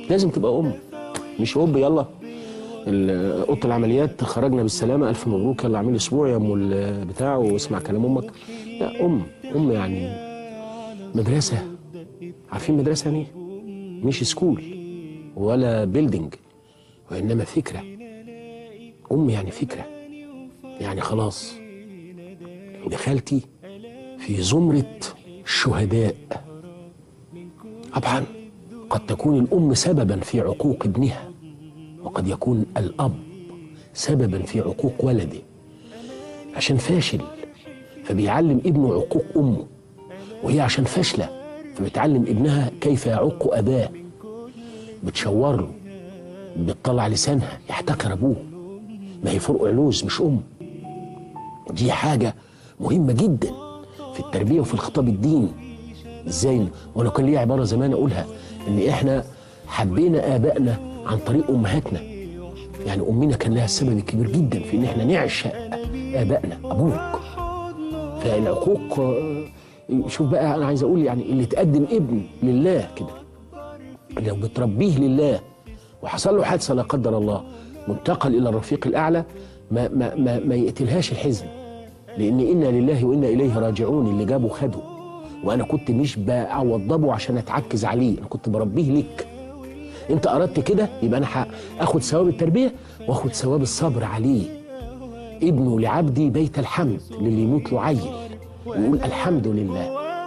لازم تبقى ام مش اب يلا ال- اوضه العمليات خرجنا بالسلامه الف مبروك يلا اعمل اسبوع يا ام البتاع واسمع كلام امك لا ام ام يعني مدرسه عارفين مدرسه يعني ايه؟ مش سكول ولا بيلدينج وانما فكره ام يعني فكره يعني خلاص دخلتي في زمره الشهداء طبعا قد تكون الام سببا في عقوق ابنها وقد يكون الاب سببا في عقوق ولده عشان فاشل فبيعلم ابنه عقوق امه وهي عشان فاشله فبتعلم ابنها كيف يعق اباه بتشور له بتطلع لسانها يحتقر ابوه ما هي فرق علوز مش ام دي حاجه مهمه جدا في التربيه وفي الخطاب الديني ازاي وانا كان لي عباره زمان اقولها ان احنا حبينا ابائنا عن طريق امهاتنا يعني امنا كان لها السبب الكبير جدا في ان احنا نعشق ابائنا ابوك فالعقوق آه، شوف بقى انا عايز اقول يعني اللي تقدم ابن لله كده لو بتربيه لله وحصل له حادثه لا قدر الله وانتقل الى الرفيق الاعلى ما ما ما, ما يقتلهاش الحزن لان انا لله وانا اليه راجعون اللي جابه خده وانا كنت مش بوضبه عشان اتعكز عليه انا كنت بربيه لك انت اردت كده يبقى انا هاخد ثواب التربيه واخد ثواب الصبر عليه ابنه لعبدي بيت الحمد للي يموت له عيل ويقول الحمد لله